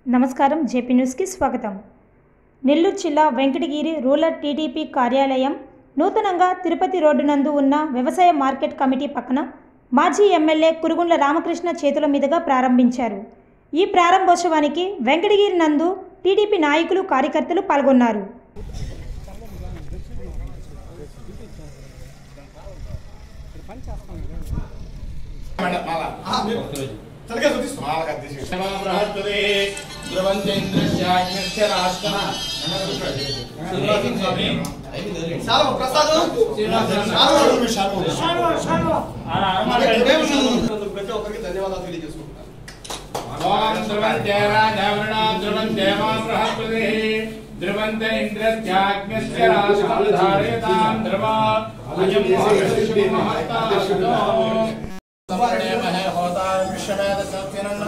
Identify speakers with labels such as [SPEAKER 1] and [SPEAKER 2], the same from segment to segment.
[SPEAKER 1] నమస్కారం జేపీ న్యూస్కి స్వాగతం నెల్లూరు జిల్లా వెంకటగిరి రూరల్ టీడీపీ కార్యాలయం నూతనంగా తిరుపతి రోడ్డు నందు ఉన్న వ్యవసాయ మార్కెట్ కమిటీ పక్కన మాజీ ఎమ్మెల్యే కురుగుండ్ల రామకృష్ణ చేతుల మీదుగా ప్రారంభించారు ఈ ప్రారంభోత్సవానికి వెంకటగిరి నందు టీడీపీ నాయకులు కార్యకర్తలు పాల్గొన్నారు
[SPEAKER 2] ప్రతి ఒక్కరికి ధన్యవాదాలు తెలియజేసుకుంటున్నాను
[SPEAKER 3] ధ్రువంత ఇంద్రత్యాగ్నిశ్చ రాష్ట్రాధారయతాం ధ్రువ అయం సమర్ణేమహే హోతా విశ్వవేద సత్యనన్న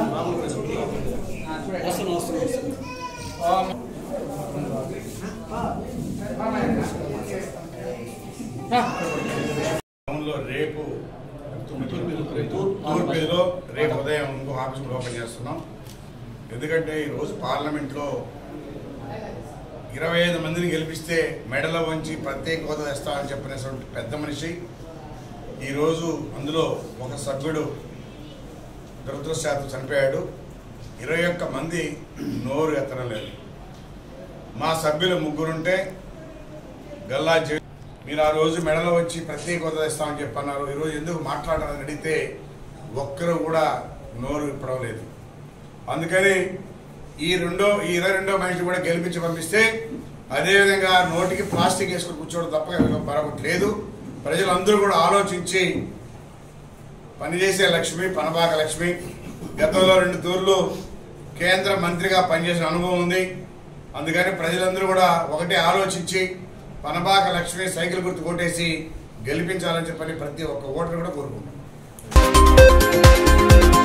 [SPEAKER 3] ఓం
[SPEAKER 4] టౌన్లో రేపు తూర్పులో రేపు ఉదయం ఇంకో ఆఫీస్ కూడా ఓపెన్ చేస్తున్నాం ఎందుకంటే ఈరోజు పార్లమెంట్లో ఇరవై ఐదు మందిని గెలిపిస్తే మెడలో వంచి ప్రత్యేక హోదా తెస్తామని చెప్పినటువంటి పెద్ద మనిషి ఈరోజు అందులో ఒక సభ్యుడు దురదృష్టశాత్తు చనిపోయాడు ఇరవై ఒక్క మంది నోరు ఎత్తడం లేదు మా సభ్యులు ముగ్గురుంటే గల్లా జే మీరు ఆ రోజు మెడలో వచ్చి ప్రత్యేక హోదా ఇస్తామని చెప్పన్నారు ఈరోజు ఎందుకు మాట్లాడాలని అడిగితే ఒక్కరు కూడా నోరు విప్పడం లేదు అందుకని ఈ రెండో ఈ ఇరవై రెండో మనిషి కూడా గెలిపించి పంపిస్తే అదేవిధంగా నోటికి ప్లాస్టిక్ వేసుకుని కూర్చోవడం తప్ప మరొకటి లేదు ప్రజలందరూ కూడా ఆలోచించి పనిచేసే లక్ష్మి పనబాక లక్ష్మి గతంలో రెండు తూర్లు కేంద్ర మంత్రిగా పనిచేసిన అనుభవం ఉంది అందుకని ప్రజలందరూ కూడా ఒకటే ఆలోచించి పనబాక లక్ష్మి సైకిల్ గుర్తు కొట్టేసి గెలిపించాలని చెప్పని ప్రతి ఒక్క ఓటరు కూడా కోరుకుంటున్నాం